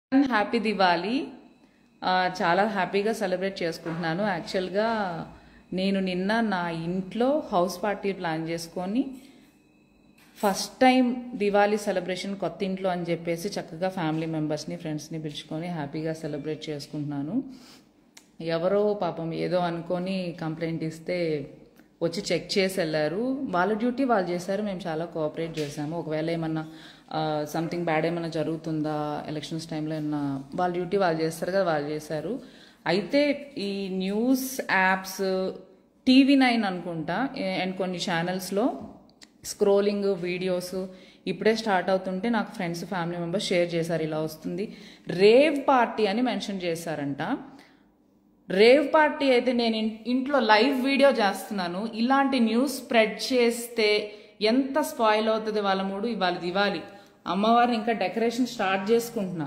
happy Diwali ఆ, చాలా హ్యాపీగా సెలబ్రేట్ చేసుకుంటున్నాను యాక్చువల్గా నేను నిన్న నా ఇంట్లో హౌస్ పార్టీ ప్లాన్ చేసుకొని ఫస్ట్ టైం దివాళీ సెలబ్రేషన్ కొత్త ఇంట్లో అని చెప్పేసి చక్కగా ఫ్యామిలీ మెంబర్స్ని ఫ్రెండ్స్ని పిలుచుకొని హ్యాపీగా సెలబ్రేట్ చేసుకుంటున్నాను ఎవరో పాపం ఏదో అనుకొని కంప్లైంట్ ఇస్తే వచ్చి చెక్ చేసి వెళ్ళారు వాళ్ళ డ్యూటీ వాళ్ళు చేశారు మేము చాలా కోఆపరేట్ చేశాము ఒకవేళ ఏమన్నా సంథింగ్ బ్యాడ్ ఏమన్నా జరుగుతుందా ఎలక్షన్స్ టైంలో ఏమన్నా వాళ్ళ డ్యూటీ వాళ్ళు చేస్తారు కదా వాళ్ళు చేశారు అయితే ఈ న్యూస్ యాప్స్ టీవీ నైన్ అనుకుంటా అండ్ కొన్ని ఛానల్స్లో స్క్రోలింగ్ వీడియోస్ ఇప్పుడే స్టార్ట్ అవుతుంటే నాకు ఫ్రెండ్స్ ఫ్యామిలీ మెంబర్స్ షేర్ చేశారు ఇలా వస్తుంది రేవ్ పార్టీ అని మెన్షన్ చేశారంట రేవ్ పార్టీ అయితే నేను ఇన్- ఇంట్లో లైవ్ వీడియో చేస్తున్నాను ఇలాంటి న్యూస్ స్ప్రెడ్ చేస్తే ఎంత స్పాయిల్ అవుతుంది వాళ్ళ మూడు ఇవాళ దివాలి అమ్మవారిని ఇంకా డెకరేషన్ స్టార్ట్ చేసుకుంటున్నా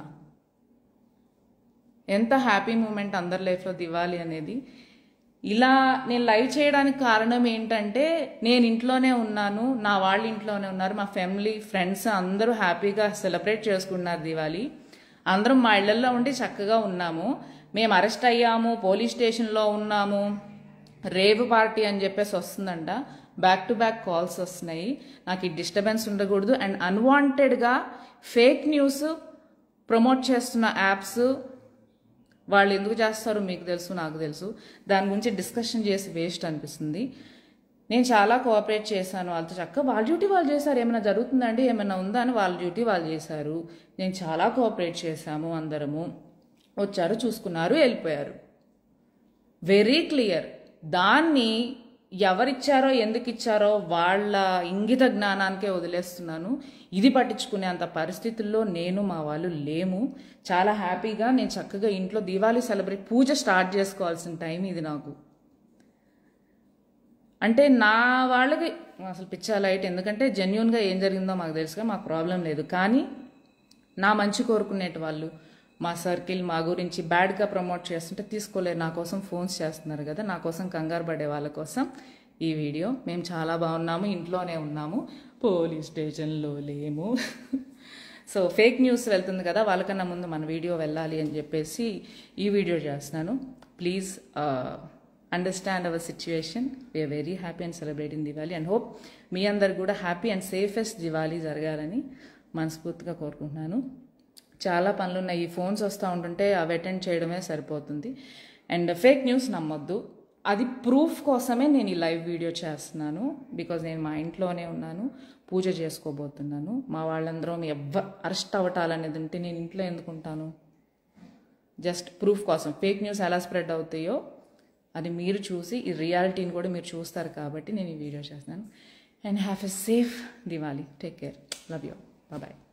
ఎంత హ్యాపీ మూమెంట్ అందరి లైఫ్లో దివాలి అనేది ఇలా నేను లైవ్ చేయడానికి కారణం ఏంటంటే నేను ఇంట్లోనే ఉన్నాను నా వాళ్ళు ఇంట్లోనే ఉన్నారు మా ఫ్యామిలీ ఫ్రెండ్స్ అందరూ హ్యాపీగా సెలబ్రేట్ చేసుకున్నారు దివాలి అందరం మా ఇళ్లలో ఉండి చక్కగా ఉన్నాము మేము అరెస్ట్ అయ్యాము పోలీస్ స్టేషన్లో ఉన్నాము రేవ్ పార్టీ అని చెప్పేసి వస్తుందంట బ్యాక్ టు బ్యాక్ కాల్స్ వస్తున్నాయి నాకు ఈ డిస్టర్బెన్స్ ఉండకూడదు అండ్ అన్వాంటెడ్గా ఫేక్ న్యూస్ ప్రమోట్ చేస్తున్న యాప్స్ వాళ్ళు ఎందుకు చేస్తారో మీకు తెలుసు నాకు తెలుసు దాని గురించి డిస్కషన్ చేసి వేస్ట్ అనిపిస్తుంది నేను చాలా కోఆపరేట్ చేశాను వాళ్ళతో చక్కగా వాళ్ళ డ్యూటీ వాళ్ళు చేశారు ఏమైనా జరుగుతుందండి ఏమైనా ఉందా అని వాళ్ళ డ్యూటీ వాళ్ళు చేశారు నేను చాలా కోఆపరేట్ చేశాము అందరము వచ్చారు చూసుకున్నారు వెళ్ళిపోయారు వెరీ క్లియర్ దాన్ని ఎవరిచ్చారో ఎందుకు ఇచ్చారో వాళ్ళ ఇంగిత జ్ఞానానికే వదిలేస్తున్నాను ఇది పట్టించుకునే అంత పరిస్థితుల్లో నేను మా వాళ్ళు లేము చాలా హ్యాపీగా నేను చక్కగా ఇంట్లో దీవాళీ సెలబ్రేట్ పూజ స్టార్ట్ చేసుకోవాల్సిన టైం ఇది నాకు అంటే నా వాళ్ళకి అసలు పిచ్చా లైట్ ఎందుకంటే జెన్యున్గా ఏం జరిగిందో మాకు తెలుసుగా మాకు ప్రాబ్లం లేదు కానీ నా మంచి కోరుకునేటి వాళ్ళు మా సర్కిల్ మా గురించి బ్యాడ్గా ప్రమోట్ చేస్తుంటే తీసుకోలేరు నా కోసం ఫోన్స్ చేస్తున్నారు కదా నా కోసం కంగారు పడే వాళ్ళ కోసం ఈ వీడియో మేము చాలా బాగున్నాము ఇంట్లోనే ఉన్నాము పోలీస్ స్టేషన్లో లేము సో ఫేక్ న్యూస్ వెళ్తుంది కదా వాళ్ళకన్నా ముందు మన వీడియో వెళ్ళాలి అని చెప్పేసి ఈ వీడియో చేస్తున్నాను please understand our situation we are very happy and celebrating Diwali and hope మీ అందరు కూడా హ్యాపీ అండ్ సేఫెస్ట్ దివాళీ జరగాలని మనస్ఫూర్తిగా కోరుకుంటున్నాను చాలా పనులు ఉన్నాయి ఈ ఫోన్స్ వస్తూ ఉంటుంటే అవి అటెండ్ చేయడమే సరిపోతుంది అండ్ ఫేక్ న్యూస్ నమ్మొద్దు అది ప్రూఫ్ కోసమే నేను ఈ లైవ్ వీడియో చేస్తున్నాను బికాజ్ నేను మా ఇంట్లోనే ఉన్నాను పూజ చేసుకోబోతున్నాను మా వాళ్ళందరూ ఎవ్వ అరెస్ట్ అవ్వటాలనేది ఉంటే నేను ఇంట్లో ఎందుకుంటాను జస్ట్ ప్రూఫ్ కోసం ఫేక్ న్యూస్ ఎలా స్ప్రెడ్ అవుతాయో అది మీరు చూసి ఈ రియాలిటీని కూడా మీరు చూస్తారు కాబట్టి నేను ఈ వీడియో చేస్తున్నాను and have a safe Diwali take care love you bye